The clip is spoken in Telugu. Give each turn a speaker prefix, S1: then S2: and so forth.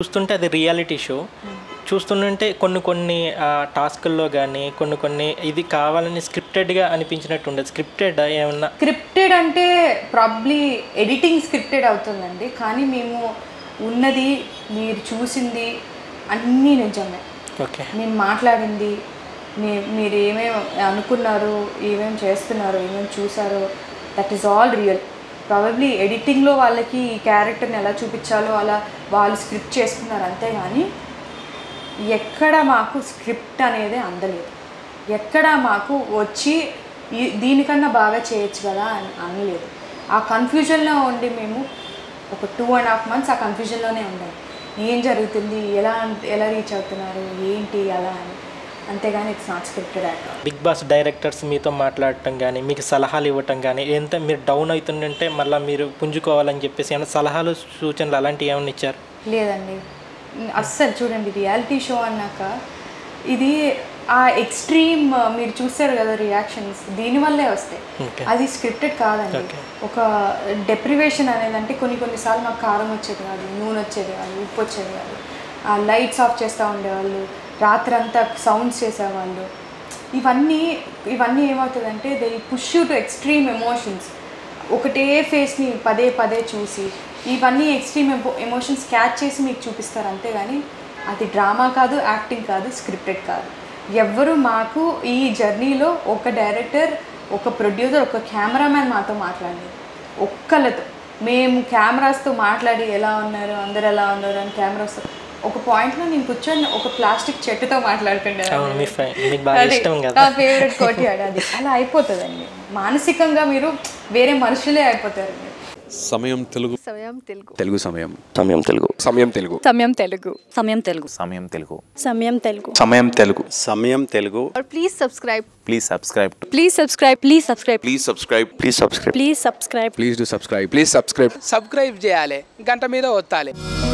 S1: చూస్తుంటే అది రియాలిటీ షో చూస్తుంటే కొన్ని కొన్ని ఆ, టాస్కుల్లో కానీ కొన్ని కొన్ని ఇది కావాలని స్క్రిప్టెడ్గా అనిపించినట్టు ఉండదు స్క్రిప్టెడ్ ఏమన్నా
S2: స్క్రిప్టెడ్ అంటే ప్రాబ్లీ ఎడిటింగ్ స్క్రిప్టెడ్ అవుతుందండి కానీ మేము ఉన్నది మీరు చూసింది అన్నీ నిజమే
S1: ఓకే
S2: మేము మాట్లాడింది మీ మీరు ఏమేమి అనుకున్నారు ఏమేమి చేస్తున్నారు ఏమేమి చూసారో that is all real probably ఎడిటింగ్లో వాళ్ళకి ఈ క్యారెక్టర్ని ఎలా చూపించాలో అలా వాళ్ళు స్క్రిప్ట్ చేసుకున్నారు అంతేగాని ఎక్కడ మాకు స్క్రిప్ట్ అనేది అందలేదు ఎక్కడ మాకు వచ్చి ఈ- దీనికన్నా బాగా చేయొచ్చు కదా అని అనలేదు ఆ కన్ఫ్యూజన్లో ఉండి మేము ఒక టూ అండ్ హాఫ్ మంత్స్ ఆ కన్ఫ్యూజన్లోనే ఉండాలి ఏం జరుగుతుంది ఎలా ఎలా రీచ్ అవుతున్నారు ఏంటి అలా అని అంతేగాని it's not scripted act
S1: big boss directors మీతో మాట్లాడటం కానీ మీకు సలహాలు ఇవ్వటం కానీ ఎంత మీరు డౌన్ అవుతుందంటే మళ్ళీ మీరు పుంజుకోవాలని చెప్పేసి ఏమైనా సలహాలు సూచనలు అలాంటివి ఏమైనా ఇచ్చారు
S2: లేదండి అస్సలు చూడండి రియాలిటీ షో అన్నాక ఇది ఆ ఎక్స్ట్రీమ్ మీరు చూస్తారు కదా రియాక్షన్స్ దీనివల్లే వస్తాయి
S1: Okay.
S2: అది స్క్రిప్టెడ్ కాదండి
S1: Okay.
S2: ఒక డెప్రివేషన్ అనేది అంటే కొన్ని కొన్నిసార్లు మాకు కారం వచ్చేది కాదు నూనె వచ్చేది కాదు ఉప్పు వచ్చేది కాదు ఆ లైట్స్ ఆఫ్ చేస్తూ ఉండేవాళ్ళు రాత్రంతా సౌండ్స్ చేసేవాళ్ళు ఇవన్నీ ఇవన్నీ ఏమవుతుందంటే they push you to extreme emotions ఒకటే ఫేస్ని పదే పదే చూసి ఇవన్నీ ఎక్స్ట్రీమ్ ఎమోషన్స్ క్యాచ్ చేసి మీకు చూపిస్తారు అంతేగాని అది డ్రామా కాదు యాక్టింగ్ కాదు స్క్రిప్టెడ్ కాదు ఎవ్వరు మాకు ఈ జర్నీలో ఒక డైరెక్టర్ ఒక ప్రొడ్యూసర్ ఒక కెమెరామ్యాన్ మాతో మాట్లాడలేదు ఒక్కళ్ళతో మేము కెమెరాస్తో మాట్లాడి ఎలా ఉన్నారు అందరు ఎలా ఉన్నారు అని కెమెరాస్తో ఒక పాయింట్లో నేను కూర్చొని ఒక ప్లాస్టిక్ చెట్టుతో మాట్లాడుతుండే
S1: అవును మీ ఫై మీకు బాగా
S2: అది
S1: ఇష్టం కదా
S2: నా ఫేవరెట్ కోటి అది అలా అయిపోతుందండి మానసికంగా మీరు వేరే మనుషులే అయిపోతారండి
S3: సమయం తెలుగు
S4: సమయం తెలుగు
S3: తెలుగు సమయం
S5: సమయం తెలుగు
S3: సమయం తెలుగు
S4: సమయం తెలుగు
S6: సమయం తెలుగు
S7: సమయం తెలుగు
S6: సమయం తెలుగు
S5: సమయం తెలుగు
S8: సమయం తెలుగు
S4: और please subscribe
S7: please subscribe
S4: please subscribe
S6: please subscribe
S3: please subscribe
S5: please subscribe
S6: please subscribe
S3: please do subscribe please subscribe
S9: subscribe చేయాలి గంట మీద ఒత్తాలి